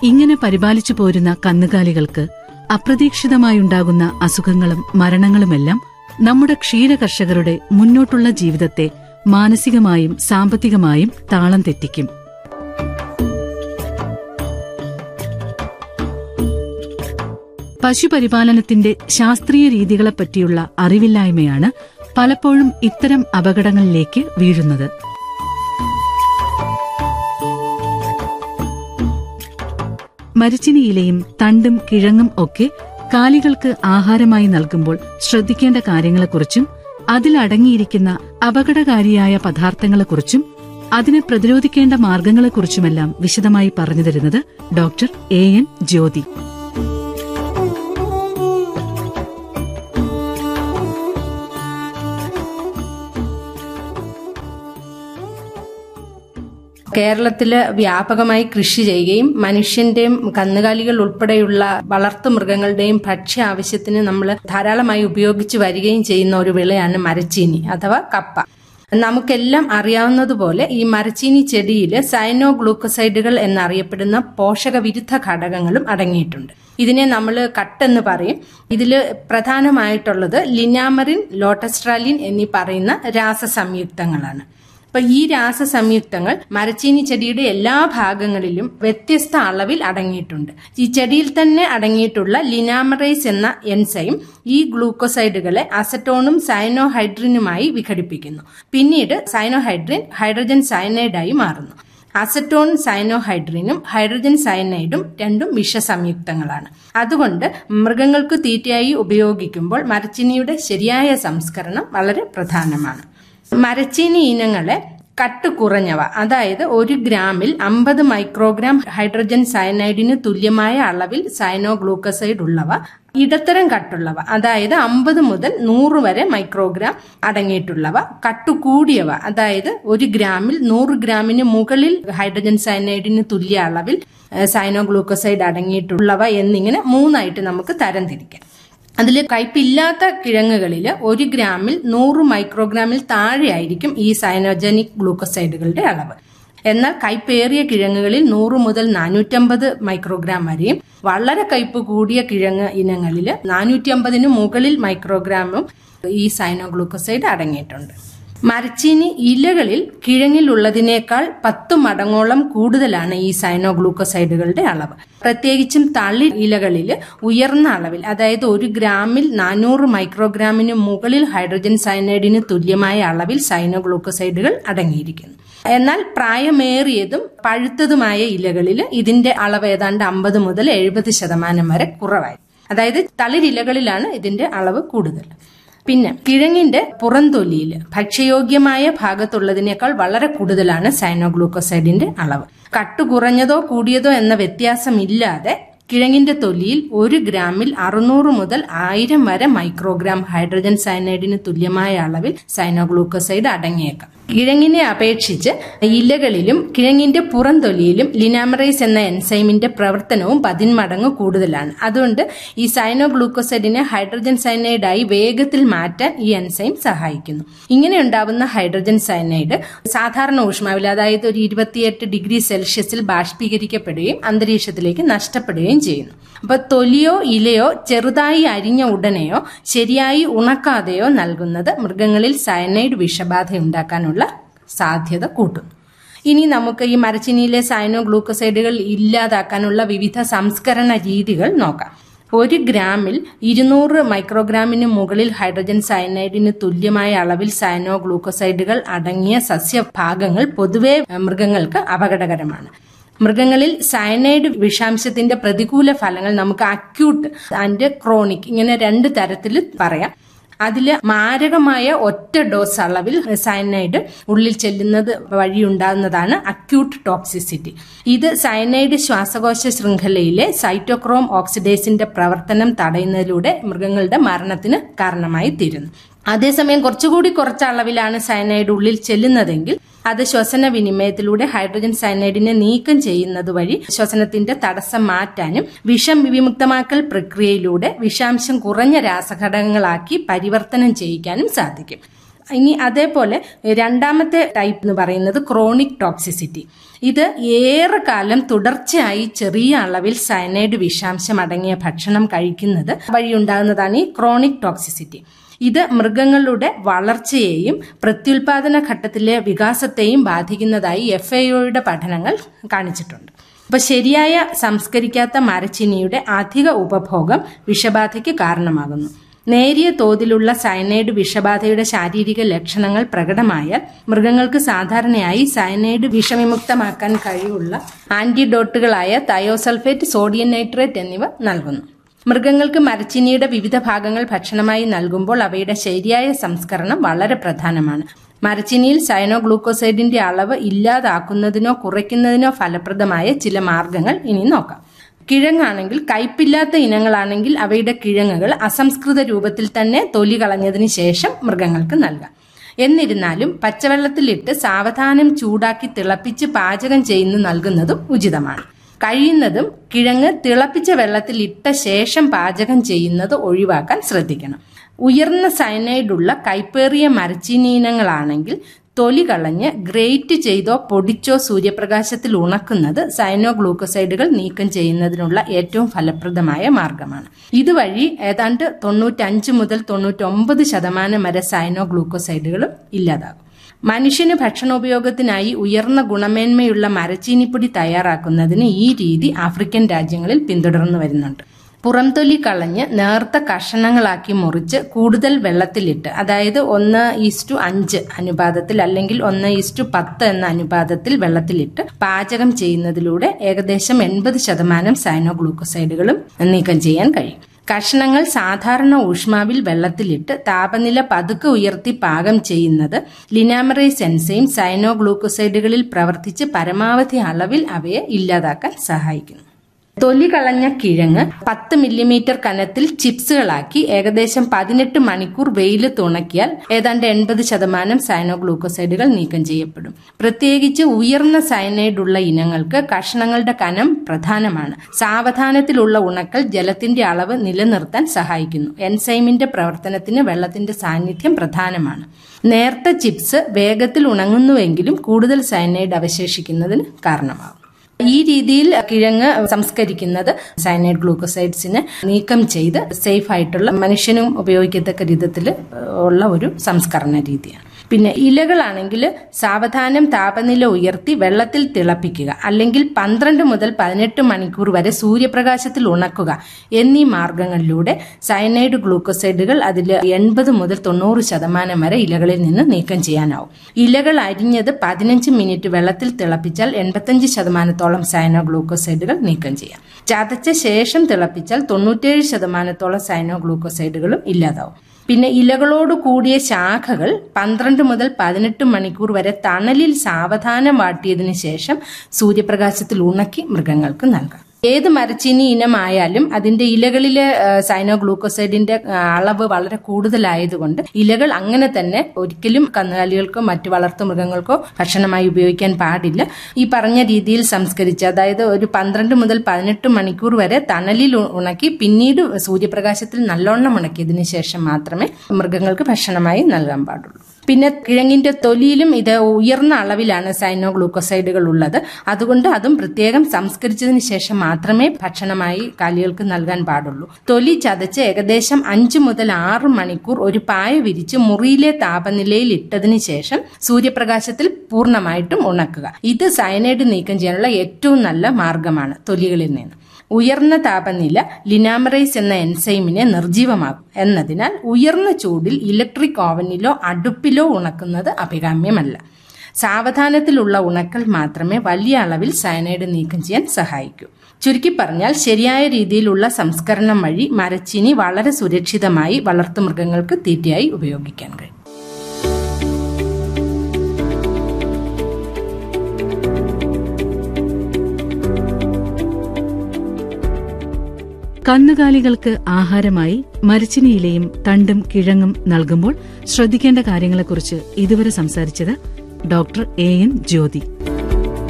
ഇങ്ങനെ പരിപാലിച്ചു പോരുന്ന കന്നുകാലികൾക്ക് അപ്രതീക്ഷിതമായുണ്ടാകുന്ന അസുഖങ്ങളും മരണങ്ങളുമെല്ലാം നമ്മുടെ ക്ഷീരകർഷകരുടെ മുന്നോട്ടുള്ള ജീവിതത്തെ മാനസികമായും സാമ്പത്തികമായും താളം തെറ്റിക്കും പശുപരിപാലനത്തിന്റെ ശാസ്ത്രീയ രീതികളെപ്പറ്റിയുള്ള അറിവില്ലായ്മയാണ് പലപ്പോഴും ഇത്തരം അപകടങ്ങളിലേക്ക് വീഴുന്നത് മരിച്ചിനിയിലയും തണ്ടും കിഴങ്ങും ഒക്കെ കാലികൾക്ക് ആഹാരമായി നൽകുമ്പോൾ ശ്രദ്ധിക്കേണ്ട കാര്യങ്ങളെക്കുറിച്ചും അതിലടങ്ങിയിരിക്കുന്ന അപകടകാരിയായ പദാർത്ഥങ്ങളെക്കുറിച്ചും അതിനെ പ്രതിരോധിക്കേണ്ട മാർഗങ്ങളെക്കുറിച്ചുമെല്ലാം വിശദമായി പറഞ്ഞു തരുന്നത് ഡോക്ടർ എ എൻ ജ്യോതി കേരളത്തില് വ്യാപകമായി കൃഷി ചെയ്യുകയും മനുഷ്യന്റെയും കന്നുകാലികൾ ഉൾപ്പെടെയുള്ള വളർത്തു മൃഗങ്ങളുടെയും ഭക്ഷ്യ ആവശ്യത്തിന് നമ്മൾ ധാരാളമായി ഉപയോഗിച്ചു വരികയും ചെയ്യുന്ന ഒരു വിളയാണ് മരച്ചീനി അഥവാ കപ്പ നമുക്കെല്ലാം അറിയാവുന്നതുപോലെ ഈ മരച്ചീനി ചെടിയിൽ സൈനോ ഗ്ലൂക്കോസൈഡുകൾ എന്നറിയപ്പെടുന്ന പോഷകവിരുദ്ധ ഘടകങ്ങളും അടങ്ങിയിട്ടുണ്ട് ഇതിനെ നമ്മൾ കട്ടെന്ന് പറയും ഇതിൽ പ്രധാനമായിട്ടുള്ളത് ലിനാമറിൻ ലോട്ടസ്ട്രാലിൻ എന്നീ പറയുന്ന രാസസംയുക്തങ്ങളാണ് അപ്പൊ ഈ രാസസംയുക്തങ്ങൾ മരച്ചീനി ചെടിയുടെ എല്ലാ ഭാഗങ്ങളിലും വ്യത്യസ്ത അളവിൽ അടങ്ങിയിട്ടുണ്ട് ഈ ചെടിയിൽ തന്നെ അടങ്ങിയിട്ടുള്ള ലിനാമറൈസ് എന്ന എൻസൈം ഈ ഗ്ലൂക്കോസൈഡുകളെ അസറ്റോണും സൈനോഹൈഡ്രിനുമായി വിഘടിപ്പിക്കുന്നു പിന്നീട് സൈനോഹൈഡ്രിൻ ഹൈഡ്രജൻ സയനൈഡായി മാറുന്നു അസറ്റോൺ സൈനോഹൈഡ്രിനും ഹൈഡ്രജൻ സയനൈഡും രണ്ടും വിഷസംയുക്തങ്ങളാണ് അതുകൊണ്ട് മൃഗങ്ങൾക്ക് തീറ്റയായി ഉപയോഗിക്കുമ്പോൾ മരച്ചിനിയുടെ ശരിയായ സംസ്കരണം വളരെ പ്രധാനമാണ് മരച്ചീനി ഇനങ്ങളെ കട്ട് കുറഞ്ഞവ അതായത് ഒരു ഗ്രാമിൽ അമ്പത് മൈക്രോഗ്രാം ഹൈഡ്രജൻ സയനൈഡിന് തുല്യമായ അളവിൽ സയനോഗ്ലൂക്കസൈഡ് ഉള്ളവ ഇടത്തരം കട്ടുള്ളവ അതായത് അമ്പത് മുതൽ നൂറ് വരെ മൈക്രോഗ്രാം അടങ്ങിയിട്ടുള്ളവ കട്ടു കൂടിയവ അതായത് ഒരു ഗ്രാമിൽ നൂറ് ഗ്രാമിന് മുകളിൽ ഹൈഡ്രജൻ സയനൈഡിന് തുല്യ അളവിൽ സൈനോഗ്ലൂക്കോസൈഡ് അടങ്ങിയിട്ടുള്ളവ എന്നിങ്ങനെ മൂന്നായിട്ട് നമുക്ക് തരംതിരിക്കാം അതിൽ കയ്പില്ലാത്ത കിഴങ്ങുകളിൽ ഒരു ഗ്രാമിൽ നൂറ് മൈക്രോഗ്രാമിൽ താഴെയായിരിക്കും ഈ സൈനോജനിക് ഗ്ലൂക്കോസൈഡുകളുടെ അളവ് എന്നാൽ കയ്പേറിയ കിഴങ്ങുകളിൽ നൂറ് മുതൽ നാനൂറ്റമ്പത് മൈക്രോഗ്രാം വരെയും വളരെ കയ്പ് കൂടിയ കിഴങ്ങ് ഇനങ്ങളിൽ നാനൂറ്റി മുകളിൽ മൈക്രോഗ്രാമും ഈ സൈനോഗ്ലൂക്കോസൈഡ് അടങ്ങിയിട്ടുണ്ട് മരച്ചീനി ഇലകളിൽ കിഴങ്ങിലുള്ളതിനേക്കാൾ പത്തു മടങ്ങോളം കൂടുതലാണ് ഈ സൈനോഗ്ലൂക്കോസൈഡുകളുടെ അളവ് പ്രത്യേകിച്ചും തള്ളി ഇലകളിൽ ഉയർന്ന അളവിൽ അതായത് ഒരു ഗ്രാമിൽ നാനൂറ് മൈക്രോഗ്രാമിന് മുകളിൽ ഹൈഡ്രജൻ സയനൈഡിന് തുല്യമായ അളവിൽ സൈനോഗ്ലൂക്കോസൈഡുകൾ അടങ്ങിയിരിക്കുന്നു എന്നാൽ പ്രായമേറിയതും പഴുത്തതുമായ ഇലകളിൽ ഇതിന്റെ അളവ് ഏതാണ്ട് അമ്പത് മുതൽ എഴുപത് ശതമാനം വരെ കുറവായി അതായത് തളിരിലകളിലാണ് ഇതിന്റെ അളവ് കൂടുതൽ പിന്നെ കിഴങ്ങിന്റെ പുറംതൊലിയിൽ ഭക്ഷ്യയോഗ്യമായ ഭാഗത്തുള്ളതിനേക്കാൾ വളരെ കൂടുതലാണ് സൈനോഗ്ലൂക്കോസൈഡിന്റെ അളവ് കട്ടു കുറഞ്ഞതോ കൂടിയതോ എന്ന വ്യത്യാസമില്ലാതെ കിഴങ്ങിന്റെ തൊലിയിൽ ഒരു ഗ്രാമിൽ അറുന്നൂറ് മുതൽ ആയിരം വരെ മൈക്രോഗ്രാം ഹൈഡ്രജൻ സയനൈഡിന് തുല്യമായ അളവിൽ സൈനോഗ്ലൂക്കോസൈഡ് അടങ്ങിയേക്കാം കിഴങ്ങിനെ അപേക്ഷിച്ച് ഇലകളിലും കിഴങ്ങിന്റെ പുറംതൊലിയിലും ലിനാമറൈസ് എന്ന എൻസൈമിന്റെ പ്രവർത്തനവും പതിന്മടങ്ങ് കൂടുതലാണ് അതുകൊണ്ട് ഈ സൈനോഗ്ലൂക്കോസൈഡിനെ ഹൈഡ്രജൻ സയനൈഡായി വേഗത്തിൽ മാറ്റാൻ ഈ എൻസൈം സഹായിക്കുന്നു ഇങ്ങനെ ഉണ്ടാവുന്ന ഹൈഡ്രജൻ സയനൈഡ് സാധാരണ ഊഷ്മാവിൽ അതായത് ഒരു ഇരുപത്തിയെട്ട് ഡിഗ്രി സെൽഷ്യസിൽ ബാഷ്പീകരിക്കപ്പെടുകയും അന്തരീക്ഷത്തിലേക്ക് നഷ്ടപ്പെടുകയും ചെയ്യുന്നു അപ്പൊ തൊലിയോ ഇലയോ ചെറുതായി അരിഞ്ഞ ഉടനെയോ ശരിയായി ഉണക്കാതെയോ നൽകുന്നത് മൃഗങ്ങളിൽ സയനൈഡ് വിഷബാധ ഉണ്ടാക്കാനുള്ള സാധ്യത കൂട്ടുന്നു ഇനി നമുക്ക് ഈ മരച്ചിനിയിലെ സൈനോ ഗ്ലൂക്കോസൈഡുകൾ ഇല്ലാതാക്കാനുള്ള വിവിധ സംസ്കരണ രീതികൾ നോക്കാം ഒരു ഗ്രാമിൽ ഇരുന്നൂറ് മൈക്രോഗ്രാമിന് മുകളിൽ ഹൈഡ്രജൻ സയനൈഡിന് തുല്യമായ അളവിൽ സയനോ ഗ്ലൂക്കോസൈഡുകൾ അടങ്ങിയ സസ്യഭാഗങ്ങൾ പൊതുവെ മൃഗങ്ങൾക്ക് അപകടകരമാണ് മൃഗങ്ങളിൽ സയനൈഡ് വിഷാംശത്തിന്റെ പ്രതികൂല ഫലങ്ങൾ നമുക്ക് അക്യൂട്ട് ആൻഡ് ക്രോണിക് ഇങ്ങനെ രണ്ട് തരത്തിൽ പറയാം അതിൽ മാരകമായ ഒറ്റ ഡോസ് അളവിൽ സയനൈഡ് ഉള്ളിൽ ചെല്ലുന്നത് വഴിയുണ്ടാകുന്നതാണ് അക്യൂട്ട് ടോക്സിസിറ്റി ഇത് സയനൈഡ് ശ്വാസകോശ ശൃംഖലയിലെ സൈറ്റോക്രോം ഓക്സിഡേസിന്റെ പ്രവർത്തനം തടയുന്നതിലൂടെ മൃഗങ്ങളുടെ മരണത്തിന് കാരണമായി തീരുന്നു അതേസമയം കുറച്ചുകൂടി കുറച്ച അളവിലാണ് സയനൈഡ് ഉള്ളിൽ ചെല്ലുന്നതെങ്കിൽ അത് ശ്വസന വിനിമയത്തിലൂടെ ഹൈഡ്രജൻ സയനൈഡിനെ നീക്കം ചെയ്യുന്നത് വഴി ശ്വസനത്തിന്റെ തടസ്സം മാറ്റാനും വിഷം വിമുക്തമാക്കൽ പ്രക്രിയയിലൂടെ വിഷാംശം കുറഞ്ഞ രാസഘടകങ്ങളാക്കി പരിവർത്തനം ചെയ്യിക്കാനും സാധിക്കും ഇനി അതേപോലെ രണ്ടാമത്തെ ടൈപ്പ് എന്ന് പറയുന്നത് ക്രോണിക് ടോക്സിസിറ്റി ഇത് ഏറെ കാലം തുടർച്ചയായി ചെറിയ അളവിൽ സയനൈഡ് വിഷാംശം അടങ്ങിയ ഭക്ഷണം കഴിക്കുന്നത് വഴിയുണ്ടാകുന്നതാണ് ഈ ക്രോണിക് ടോക്സിസിറ്റി ഇത് മൃഗങ്ങളുടെ വളർച്ചയെയും പ്രത്യുൽപാദന ഘട്ടത്തിലെ വികാസത്തെയും ബാധിക്കുന്നതായി എഫ് ഐഒയുടെ പഠനങ്ങൾ കാണിച്ചിട്ടുണ്ട് അപ്പൊ ശരിയായ സംസ്കരിക്കാത്ത മരച്ചീനിയുടെ അധിക ഉപഭോഗം വിഷബാധയ്ക്ക് കാരണമാകുന്നു നേരിയ തോതിലുള്ള സയനൈഡ് വിഷബാധയുടെ ശാരീരിക ലക്ഷണങ്ങൾ പ്രകടമായാൽ മൃഗങ്ങൾക്ക് സാധാരണയായി സയനൈഡ് വിഷവിമുക്തമാക്കാൻ കഴിവുള്ള ആന്റിഡോട്ടുകളായ തയോസൾഫേറ്റ് സോഡിയം നൈട്രേറ്റ് എന്നിവ നൽകുന്നു മൃഗങ്ങൾക്ക് മരച്ചീനിയുടെ വിവിധ ഭാഗങ്ങൾ ഭക്ഷണമായി നൽകുമ്പോൾ അവയുടെ ശരിയായ സംസ്കരണം വളരെ പ്രധാനമാണ് മരച്ചീനിയിൽ സയനോ ഗ്ലൂക്കോസൈഡിന്റെ അളവ് ഇല്ലാതാക്കുന്നതിനോ കുറയ്ക്കുന്നതിനോ ഫലപ്രദമായ ചില മാർഗങ്ങൾ ഇനി നോക്കാം കിഴങ്ങാണെങ്കിൽ കയ്പില്ലാത്ത ഇനങ്ങളാണെങ്കിൽ അവയുടെ കിഴങ്ങുകൾ അസംസ്കൃത രൂപത്തിൽ തന്നെ തൊലി കളഞ്ഞതിന് ശേഷം മൃഗങ്ങൾക്ക് നൽകാം എന്നിരുന്നാലും പച്ചവെള്ളത്തിലിട്ട് സാവധാനം ചൂടാക്കി തിളപ്പിച്ച് പാചകം ചെയ്യുന്നു നൽകുന്നതും ഉചിതമാണ് കഴിയുന്നതും കിഴങ്ങ് തിളപ്പിച്ച വെള്ളത്തിൽ ഇട്ട ശേഷം പാചകം ചെയ്യുന്നത് ഒഴിവാക്കാൻ ശ്രദ്ധിക്കണം ഉയർന്ന സയനൈഡുള്ള കൈപ്പേറിയ മരച്ചീനി ഇനങ്ങളാണെങ്കിൽ തൊലി കളഞ്ഞ് ഗ്രേറ്റ് ചെയ്തോ പൊടിച്ചോ സൂര്യപ്രകാശത്തിൽ ഉണക്കുന്നത് സൈനോ ഗ്ലൂക്കോസൈഡുകൾ നീക്കം ചെയ്യുന്നതിനുള്ള ഏറ്റവും ഫലപ്രദമായ മാർഗമാണ് ഇതുവഴി ഏതാണ്ട് തൊണ്ണൂറ്റഞ്ച് മുതൽ തൊണ്ണൂറ്റൊമ്പത് ശതമാനം വരെ സൈനോ ഗ്ലൂക്കോസൈഡുകളും ഇല്ലാതാകും മനുഷ്യന് ഭക്ഷണോപയോഗത്തിനായി ഉയർന്ന ഗുണമേന്മയുള്ള മരച്ചീനിപ്പൊടി തയ്യാറാക്കുന്നതിന് ഈ രീതി ആഫ്രിക്കൻ രാജ്യങ്ങളിൽ പിന്തുടർന്നു വരുന്നുണ്ട് പുറംതൊലി കളഞ്ഞ് നേർത്ത കഷണങ്ങളാക്കി മുറിച്ച് കൂടുതൽ വെള്ളത്തിലിട്ട് അതായത് ഒന്ന് ഈസ്റ്റു അഞ്ച് അനുപാതത്തിൽ അല്ലെങ്കിൽ ഒന്ന് ഈസ്റ്റു പത്ത് എന്ന അനുപാതത്തിൽ വെള്ളത്തിലിട്ട് പാചകം ചെയ്യുന്നതിലൂടെ ഏകദേശം എൺപത് ശതമാനം സൈനോ ഗ്ലൂക്കോസൈഡുകളും നീക്കം ചെയ്യാൻ കഴിയും കഷ്ണങ്ങൾ സാധാരണ ഊഷ്മാവിൽ വെള്ളത്തിലിട്ട് താപനില പതുക്കെ ഉയർത്തി പാകം ചെയ്യുന്നത് ലിനാമറൈസ് എൻസൈം സൈനോ ഗ്ലൂക്കോസൈഡുകളിൽ പ്രവർത്തിച്ച് പരമാവധി അളവിൽ അവയെ ഇല്ലാതാക്കാൻ സഹായിക്കുന്നു തൊലി കളഞ്ഞ കിഴങ്ങ് പത്ത് മില്ലിമീറ്റർ കനത്തിൽ ചിപ്സുകളാക്കി ഏകദേശം പതിനെട്ട് മണിക്കൂർ വെയിലത്ത് ഉണക്കിയാൽ ഏതാണ്ട് എൺപത് ശതമാനം സൈനോ ഗ്ലൂക്കോസൈഡുകൾ നീക്കം ചെയ്യപ്പെടും പ്രത്യേകിച്ച് ഉയർന്ന സയനൈഡ് ഉള്ള ഇനങ്ങൾക്ക് കഷ്ണങ്ങളുടെ കനം പ്രധാനമാണ് സാവധാനത്തിലുള്ള ഉണക്കൽ ജലത്തിന്റെ അളവ് നിലനിർത്താൻ സഹായിക്കുന്നു എൻസൈമിന്റെ പ്രവർത്തനത്തിന് വെള്ളത്തിന്റെ സാന്നിധ്യം പ്രധാനമാണ് നേർത്ത ചിപ്സ് വേഗത്തിൽ ഉണങ്ങുന്നുവെങ്കിലും കൂടുതൽ സയനൈഡ് അവശേഷിക്കുന്നതിന് കാരണമാകും ഈ രീതിയിൽ കിഴങ്ങ് സംസ്കരിക്കുന്നത് സയനൈഡ് ഗ്ലൂക്കോസൈഡ്സിനെ നീക്കം ചെയ്ത് സേഫ് ആയിട്ടുള്ള മനുഷ്യനും ഉപയോഗിക്കത്തക്ക വിധത്തിൽ ഉള്ള ഒരു സംസ്കരണ രീതിയാണ് പിന്നെ ഇലകളാണെങ്കിൽ സാവധാനം താപനില ഉയർത്തി വെള്ളത്തിൽ തിളപ്പിക്കുക അല്ലെങ്കിൽ പന്ത്രണ്ട് മുതൽ പതിനെട്ട് മണിക്കൂർ വരെ സൂര്യപ്രകാശത്തിൽ ഉണക്കുക എന്നീ മാർഗങ്ങളിലൂടെ സയനൈഡ് ഗ്ലൂക്കോസൈഡുകൾ അതിൽ എൺപത് മുതൽ തൊണ്ണൂറ് ശതമാനം വരെ ഇലകളിൽ നിന്ന് നീക്കം ചെയ്യാനാവും ഇലകൾ അരിഞ്ഞത് പതിനഞ്ച് മിനിറ്റ് വെള്ളത്തിൽ തിളപ്പിച്ചാൽ എൺപത്തഞ്ച് ശതമാനത്തോളം സയനോ ഗ്ലൂക്കോസൈഡുകൾ നീക്കം ചെയ്യാം ചതച്ച ശേഷം തിളപ്പിച്ചാൽ തൊണ്ണൂറ്റേഴ് ശതമാനത്തോളം സയനോ ഗ്ലൂക്കോസൈഡുകളും ഇല്ലാതാവും പിന്നെ ഇലകളോട് കൂടിയ ശാഖകൾ പന്ത്രണ്ട് മുതൽ പതിനെട്ട് മണിക്കൂർ വരെ തണലിൽ സാവധാനം വാട്ടിയതിനു ശേഷം സൂര്യപ്രകാശത്തിൽ ഉണക്കി മൃഗങ്ങൾക്ക് നൽകാം ഏത് മരച്ചീനി ഇനമായാലും അതിന്റെ ഇലകളിലെ സൈനോ ഗ്ലൂക്കോസൈഡിന്റെ അളവ് വളരെ കൂടുതലായതുകൊണ്ട് ഇലകൾ അങ്ങനെ തന്നെ ഒരിക്കലും കന്നുകാലികൾക്കോ മറ്റു വളർത്തു മൃഗങ്ങൾക്കോ ഭക്ഷണമായി ഉപയോഗിക്കാൻ പാടില്ല ഈ പറഞ്ഞ രീതിയിൽ സംസ്കരിച്ച് അതായത് ഒരു പന്ത്രണ്ട് മുതൽ പതിനെട്ട് മണിക്കൂർ വരെ തണലിൽ ഉണക്കി പിന്നീട് സൂര്യപ്രകാശത്തിൽ നല്ലോണം ഉണക്കിയതിനു ശേഷം മാത്രമേ മൃഗങ്ങൾക്ക് ഭക്ഷണമായി നൽകാൻ പാടുള്ളൂ പിന്നെ കിഴങ്ങിന്റെ തൊലിയിലും ഇത് ഉയർന്ന അളവിലാണ് സൈനോ ഗ്ലൂക്കോസൈഡുകൾ ഉള്ളത് അതുകൊണ്ട് അതും പ്രത്യേകം സംസ്കരിച്ചതിന് ശേഷം മാത്രമേ ഭക്ഷണമായി കാലികൾക്ക് നൽകാൻ പാടുള്ളൂ തൊലി ചതച്ച് ഏകദേശം അഞ്ചു മുതൽ ആറ് മണിക്കൂർ ഒരു പായ വിരിച്ച് മുറിയിലെ താപനിലയിൽ ഇട്ടതിന് ശേഷം സൂര്യപ്രകാശത്തിൽ പൂർണ്ണമായിട്ടും ഉണക്കുക ഇത് സയനൈഡ് നീക്കം ചെയ്യാനുള്ള ഏറ്റവും നല്ല മാർഗമാണ് തൊലികളിൽ നിന്ന് ഉയർന്ന താപനില ലിനാമറൈസ് എന്ന എൻസൈമിനെ നിർജീവമാകും എന്നതിനാൽ ഉയർന്ന ചൂടിൽ ഇലക്ട്രിക് ഓവനിലോ അടുപ്പിലോ ഉണക്കുന്നത് അഭികാമ്യമല്ല സാവധാനത്തിലുള്ള ഉണക്കൽ മാത്രമേ വലിയ അളവിൽ സയനൈഡ് നീക്കം ചെയ്യാൻ സഹായിക്കൂ ചുരുക്കി പറഞ്ഞാൽ ശരിയായ രീതിയിലുള്ള സംസ്കരണം വഴി മരച്ചീനി വളരെ സുരക്ഷിതമായി വളർത്തുമൃഗങ്ങൾക്ക് തീറ്റയായി ഉപയോഗിക്കാൻ കഴിയും കന്നുകാലികൾക്ക് ആഹാരമായി മരച്ചിനിയിലയും തണ്ടും കിഴങ്ങും നൽകുമ്പോൾ ശ്രദ്ധിക്കേണ്ട കാര്യങ്ങളെക്കുറിച്ച് ഇതുവരെ സംസാരിച്ചത് ഡോക്ടർ എ എൻ ജ്യോതി